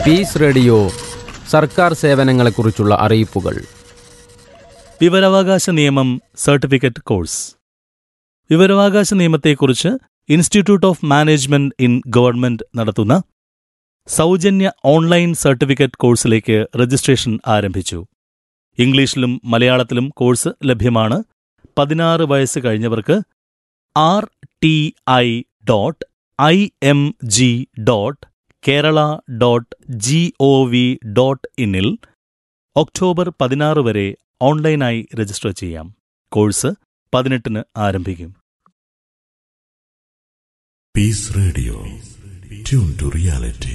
Piece radio സർക്കാർ സേവനങ്ങളെക്കുറിച്ചുള്ള അറിയിപ്പുകൾ വിവരാവകാശ നിയമം സർട്ടിഫിക്കറ്റ് കോഴ്സ് വിവരാവകാശ നിയമത്തെക്കുറിച്ച് institute of management in government നടത്തുന്ന സൗജന്യ ഓൺലൈൻ സർട്ടിഫിക്കറ്റ് കോഴ്സിലേക്ക് രജിസ്ട്രേഷൻ ആരംഭിച്ചു ഇംഗ്ലീഷിലും മലയാളത്തിലും കോഴ്സ് ലഭ്യമാണ് പതിനാറ് വയസ്സ് കഴിഞ്ഞവർക്ക് R T I dot I M G dot Kerala dot G O V dot ഇന്നിൽ ഒക്ടോബർ പതിനാറ് വരെ ഓൺലൈനായി രജിസ്റ്റർ ചെയ്യാം കോഴ്സ് പതിനെട്ടിന് ആരംഭിക്കും Peace Radio. Tune to reality.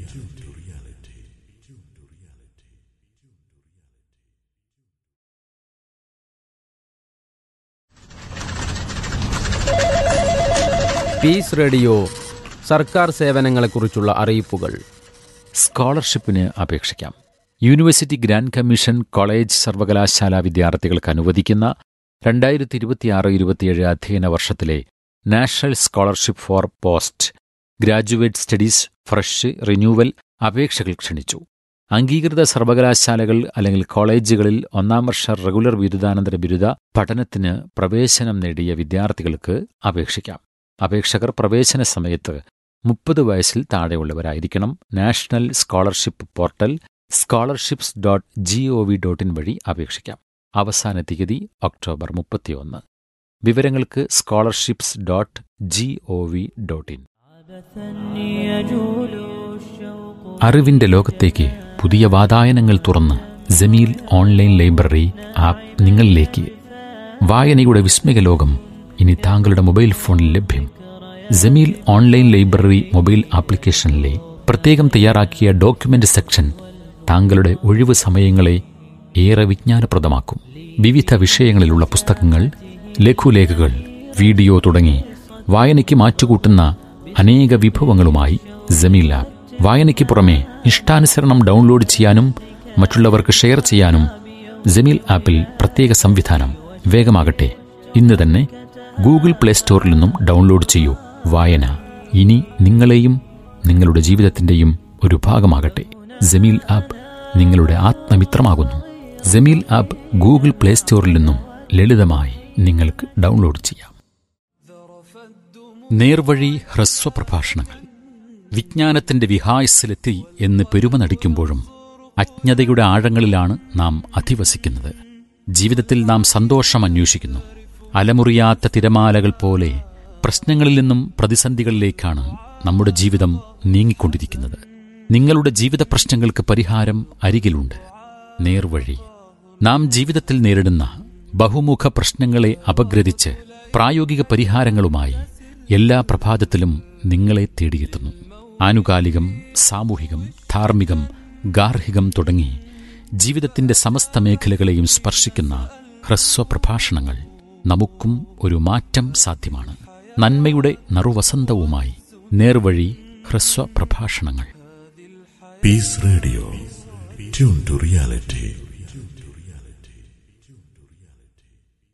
Peace radio സർക്കാർ സേവനങ്ങളെക്കുറിച്ചുള്ള അറിയിപ്പുകൾ സ്കോളർഷിപ്പിന് അപേക്ഷിക്കാം യൂണിവേഴ്സിറ്റി ഗ്രാൻഡ് കമ്മീഷൻ കോളേജ് സർവകലാശാല വിദ്യാർത്ഥികൾക്ക് അനുവദിക്കുന്ന രണ്ടായിരത്തി ഇരുപത്തിയാറ് ഇരുപത്തിയേഴ് അധ്യയന വർഷത്തിലെ national scholarship for post graduate studies fresh renewal അപേക്ഷകൾ ക്ഷണിച്ചു അംഗീകൃത സർവകലാശാലകൾ അല്ലെങ്കിൽ കോളേജുകളിൽ ഒന്നാം വർഷ റെഗുലർ ബിരുദാനന്തര ബിരുദ പഠനത്തിന് പ്രവേശനം നേടിയ വിദ്യാർത്ഥികൾക്ക് അപേക്ഷിക്കാം അപേക്ഷകർ പ്രവേശന സമയത്ത് മുപ്പത് വയസ്സിൽ താഴെയുള്ളവരായിരിക്കണം national scholarship portal scholarships dot G O V dot in വഴി അപേക്ഷിക്കാം അവസാന തീയതി ഒക്ടോബർ മുപ്പത്തിയൊന്ന് വിവരങ്ങൾക്ക് scholarships dot G O V dot in അറിവിന്റെ ലോകത്തേക്ക് പുതിയ വാതായനങ്ങൾ തുറന്ന് ജമീൽ ഓൺലൈൻ ലൈബ്രറി ആപ്പ് നിങ്ങളിലേക്ക് വായനയുടെ വിസ്മയ ലോകം ഇനി താങ്കളുടെ മൊബൈൽ ഫോണിൽ ലഭ്യം ജമീൽ ഓൺലൈൻ ലൈബ്രറി മൊബൈൽ ആപ്ലിക്കേഷനിലെ പ്രത്യേകം തയ്യാറാക്കിയ ഡോക്യുമെന്റ് സെക്ഷൻ താങ്കളുടെ ഒഴിവ് സമയങ്ങളെ ഏറെ വിജ്ഞാനപ്രദമാക്കും വിവിധ വിഷയങ്ങളിലുള്ള പുസ്തകങ്ങൾ ലഘുലേഖകൾ വീഡിയോ തുടങ്ങി വായനയ്ക്ക് മാറ്റുകൂട്ടുന്ന അനേക വിഭവങ്ങളുമായി ജമീൽ ആപ്പ് വായനയ്ക്ക് പുറമെ ഇഷ്ടാനുസരണം ഡൗൺലോഡ് ചെയ്യാനും മറ്റുള്ളവർക്ക് ഷെയർ ചെയ്യാനും ജമീൽ ആപ്പിൽ പ്രത്യേക സംവിധാനം വേഗമാകട്ടെ ഇന്ന് തന്നെ ഗൂഗിൾ പ്ലേ സ്റ്റോറിൽ നിന്നും ഡൗൺലോഡ് ചെയ്യൂ വായന ഇനി നിങ്ങളെയും നിങ്ങളുടെ ജീവിതത്തിന്റെയും ഒരു ഭാഗമാകട്ടെ ജമീൽ ആപ്പ് നിങ്ങളുടെ ആത്മമിത്രമാകുന്നു ജമീൽ ആപ്പ് ഗൂഗിൾ പ്ലേ സ്റ്റോറിൽ നിന്നും ലളിതമായി നിങ്ങൾക്ക് ഡൗൺലോഡ് ചെയ്യാം നേർവഴി ഹ്രസ്വ പ്രഭാഷണങ്ങൾ വിജ്ഞാനത്തിന്റെ വിഹായസിലെത്തി എന്ന് പെരുമ നടിക്കുമ്പോഴും അജ്ഞതയുടെ ആഴങ്ങളിലാണ് നാം അധിവസിക്കുന്നത് ജീവിതത്തിൽ നാം സന്തോഷം അന്വേഷിക്കുന്നു അലമുറിയാത്ത തിരമാലകൾ പോലെ പ്രശ്നങ്ങളിൽ നിന്നും പ്രതിസന്ധികളിലേക്കാണ് നമ്മുടെ ജീവിതം നീങ്ങിക്കൊണ്ടിരിക്കുന്നത് നിങ്ങളുടെ ജീവിത പ്രശ്നങ്ങൾക്ക് പരിഹാരം അരികിലുണ്ട് നേർവഴി നാം ജീവിതത്തിൽ നേരിടുന്ന ബഹുമുഖ പ്രശ്നങ്ങളെ അപഗ്രഥിച്ച് പ്രായോഗിക പരിഹാരങ്ങളുമായി എല്ലാ പ്രഭാതത്തിലും നിങ്ങളെ തേടിയെത്തുന്നു ആനുകാലികം സാമൂഹികം ധാർമ്മികം ഗാർഹികം തുടങ്ങി ജീവിതത്തിന്റെ സമസ്ത മേഖലകളെയും സ്പർശിക്കുന്ന ഹ്രസ്വ പ്രഭാഷണങ്ങൾ നമുക്കും ഒരു മാറ്റം സാധ്യമാണ് നന്മയുടെ നറുവസന്തവുമായി നേർവഴി ഹ്രസ്വ പ്രഭാഷണങ്ങൾ Peace Radio. Tune to reality.